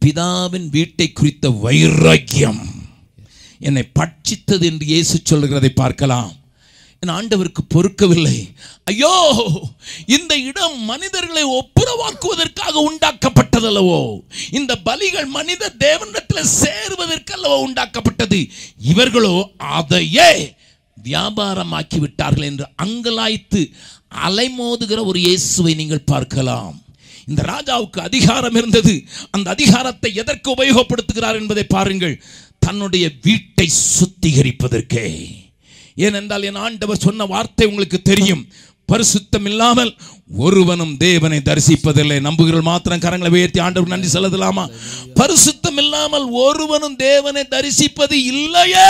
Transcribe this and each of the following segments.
பிதாவின் வீட்டை குறித்த வைராக்கியம் என்னை பட்சித்தது என்று இயேசு சொல்லுகிறதை பார்க்கலாம் என் ஆண்டவருக்கு பொறுக்கவில்லை ஐயோ இந்த இடம் மனிதர்களை ஒப்புரவாக்குவதற்காக உண்டாக்கப்பட்டதல்லவோ இந்த பலிகள் மனித தேவனிடத்தில் சேருவதற்கல்லவோ உண்டாக்கப்பட்டது இவர்களோ அதையே வியாபாரமாக்கி விட்டார்கள் என்று அங்கலாய்த்து அலைமோதுகிற ஒரு இயேசுவை நீங்கள் பார்க்கலாம் இந்த ராஜாவுக்கு அதிகாரம் இருந்தது அந்த அதிகாரத்தை எதற்கு உபயோகப்படுத்துகிறார் என்பதை பாருங்கள் தன்னுடைய வீட்டை சுத்திகரிப்பதற்கே ஏனென்றால் என் ஆண்டவர் சொன்ன வார்த்தை உங்களுக்கு தெரியும் பரிசுத்தம் இல்லாமல் ஒருவனும் தேவனை தரிசிப்பதில்லை நம்புகிறவர்கள் மாத்திரம் கரங்களை உயர்த்தி ஆண்டவர் நன்றி செலுத்தலாமா பரிசுத்தம் இல்லாமல் ஒருவனும் தேவனை தரிசிப்பது இல்லையே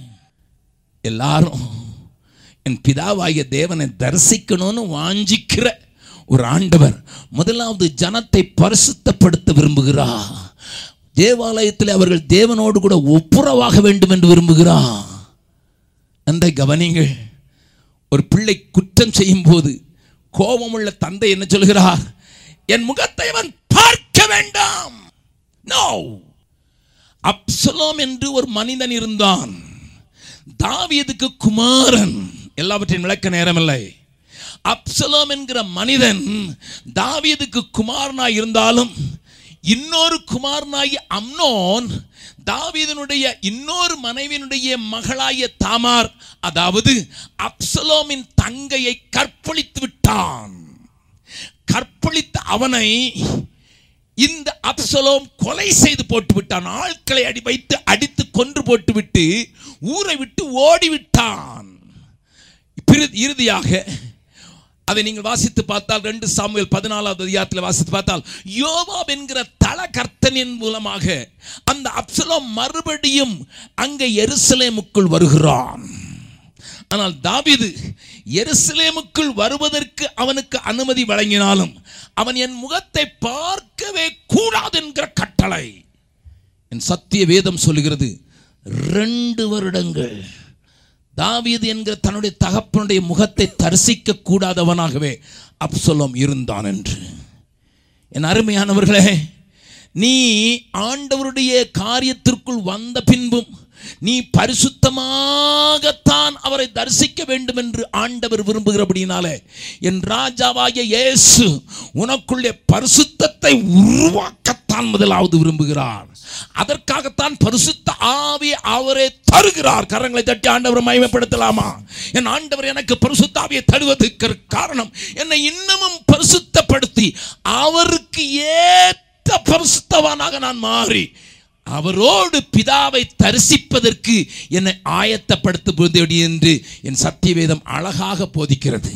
எல்லாரும் என் பிதாவாகிய தேவனை தரிசிக்கணும்னு வாஞ்சிக்கிற ஒரு ஆண்டவர் முதலாவது ஜனத்தை பரிசுத்தப்படுத்த விரும்புகிறார் தேவாலயத்தில் அவர்கள் தேவனோடு கூட ஒப்புரவாக வேண்டும் என்று விரும்புகிறார் அந்த கவனிங்கள் ஒரு பிள்ளை குற்றம் செய்யும் போது கோபமுள்ள தந்தை என்ன சொல்கிறார் என் முகத்தை அவன் பார்க்க வேண்டாம் நோ அப்சலோம் என்று ஒரு மனிதன் இருந்தான் தாவீதுக்கு குமாரன் எல்லாவற்றையும் விளக்க நேரமில்லை அப்சலோம் என்கிற மனிதன் தாவீதுக்கு குமாரனாய் இருந்தாலும் இன்னொரு குமாரனாகி அம்னோன் தாவீதனுடைய இன்னொரு மனைவியினுடைய மகளாய தாமார் அதாவது அப்சலோமின் தங்கையை கற்பழித்து விட்டான் கற்பழித்த அவனை இந்த அப்சலோம் கொலை செய்து போட்டு விட்டான் ஆட்களை அடி வைத்து அடித்து கொன்று போட்டு விட்டு ஊரை விட்டு ஓடிவிட்டான் பிற- இறுதியாக அதை நீங்கள் வாசித்து பார்த்தால் ரெண்டு சாமுவேல் பதினாலாவது அதிகாரத்தில் வாசித்து பார்த்தால் யோவாப் என்கிற தலகர்த்தனின் மூலமாக அந்த அப்சலோம் மறுபடியும் அங்கே எருசலேமுக்குள் வருகிறான் ஆனால் தாவீது எருசலேமுக்குள் வருவதற்கு அவனுக்கு அனுமதி வழங்கினாலும் அவன் என் முகத்தை பார்க்கவே கூடாது என்கிற கட்டளை என் சத்திய வேதம் சொல்லுகிறது ரெண்டு வருடங்கள் தாவீது என்கிற தன்னுடைய தகப்பனுடைய முகத்தை தரிசிக்க கூடாதவனாகவே அப்சலோம் இருந்தான் என்று என் அருமையானவர்களே நீ ஆண்டவருடைய காரியத்திற்குள் வந்த பின்பும் நீ பரிசுத்தமாகத்தான் அவரை தரிசிக்க வேண்டும் என்று ஆண்டவர் விரும்புகிறபடினாலே என் ராஜாவாகிய இயேசு உனக்குள்ளே பரிசுத்தத்தை உருவாக்கத்தான் முதலாவது விரும்புகிறார் அதற்காகத்தான் பரிசுத்த ஆவியை அவரே தருகிறார் கரங்களை தட்டி ஆண்டவரை மகிமைப்படுத்தலாமா என் ஆண்டவர் எனக்கு பரிசுத்த ஆவியை தருவதற்கு காரணம் என்னை இன்னமும் பரிசுத்தப்படுத்தி அவருக்கு ஏற்ற பரிசுத்தவானாக நான் மாறி அவரோடு பிதாவை தரிசிப்பதற்கு என்னை ஆயத்தப்படுத்துவது என்று என் சத்தியவேதம் அழகாக போதிக்கிறது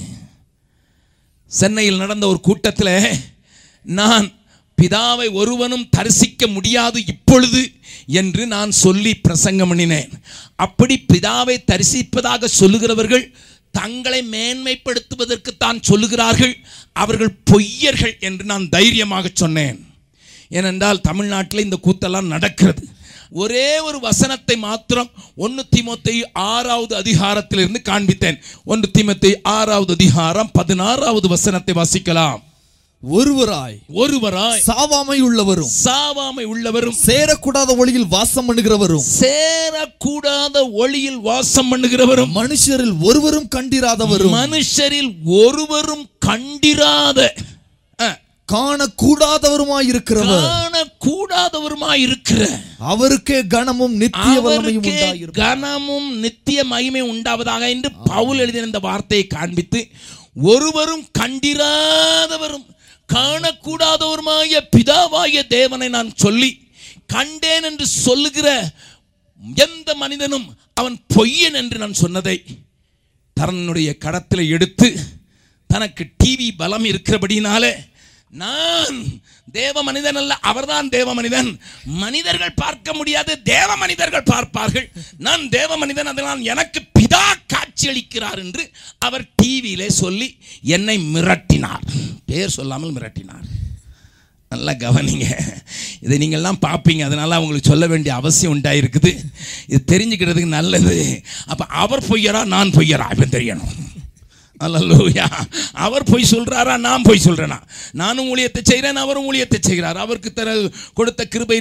சென்னையில் நடந்த ஒரு கூட்டத்தில் நான் பிதாவை ஒருவனும் தரிசிக்க முடியாது இப்பொழுது என்று நான் சொல்லி பிரசங்கம் பண்ணினேன் அப்படி பிதாவை தரிசிப்பதாக சொல்லுகிறவர்கள் தங்களை மேன்மைப்படுத்துவதற்கு தான் சொல்லுகிறார்கள் அவர்கள் பொய்யர்கள் என்று நான் தைரியமாக சொன்னேன் ஏனென்றால் தமிழ்நாட்டில் இந்த கூத்தெல்லாம் நடக்கிறது ஒரே ஒரு வசனத்தை மாத்திரம் ஒன்று தீமோத்தை ஆறாவது அதிகாரத்திலிருந்து காண்பித்தேன் ஒன்று தீமத்தை ஆறாவது அதிகாரம் பதினாறாவது வசனத்தை வாசிக்கலாம் ஒருவராய் ஒருவராய் சாவாமை உள்ளவரும் சாவாமை உள்ளவரும் சேரக்கூடாத ஒளியில் வாசம் பண்ணுகிறவரும் சேரக்கூடாத ஒளியில் வாசம் பண்ணுகிறவரும் மனுஷரில் ஒருவரும் கண்டிராதவரும் மனுஷரில் ஒருவரும் கண்டிராத அஹ், காணக்கூடாதவருமாய் இருக்கிறவர் காணக்கூடாதவருமாய் இருக்கிற அவருக்கே கனமும் நித்திய வல்லமையும் அவருக்கே உண்டாயிருக்கும் கனமும் நித்திய மகிமை உண்டாவதாக என்று பவுல் எழுதின இந்த வார்த்தையை காண்பித்து ஒருவரும் கண்டிராதவரும் காணக்கூடாதவருமாய பிதாவாய தேவனை நான் சொல்லி கண்டேன் என்று சொல்லுகிற எந்த மனிதனும் அவன் பொய்யன் என்று நான் சொன்னதை தன்னுடைய கடத்தில் எடுத்து தனக்கு டிவி பலம் இருக்கிறபடினாலே நான் தேவ மனிதன் அல்ல அவர்தான் தேவ மனிதன் மனிதர்கள் பார்க்க முடியாது தேவ மனிதர்கள் பார்ப்பார்கள் நான் தேவ மனிதன் அதனால் எனக்கு பிதா காட்சியளிக்கிறார் என்று அவர் டிவியிலே சொல்லி என்னை மிரட்டினார் பேர் சொல்லாமல் மிரட்டினார் நல்லா கவனிங்க இதை நீங்கள்லாம் பார்ப்பீங்க அதனால அவங்களுக்கு சொல்ல வேண்டிய அவசியம் உண்டாயிருக்குது இது தெரிஞ்சுக்கிறதுக்கு நல்லது அப்போ அவர் பொய்யரா நான் பொய்யரா இப்போ தெரியணும் அல்லூயா அவர் பொய் சொல்றாரா நான் பொய் சொல்றேனா நானும் ஊழியத்தை செய்கிறேன் அவரும் ஊழியத்தை செய்கிறார் அவருக்கு தர கொடுத்த கிருபை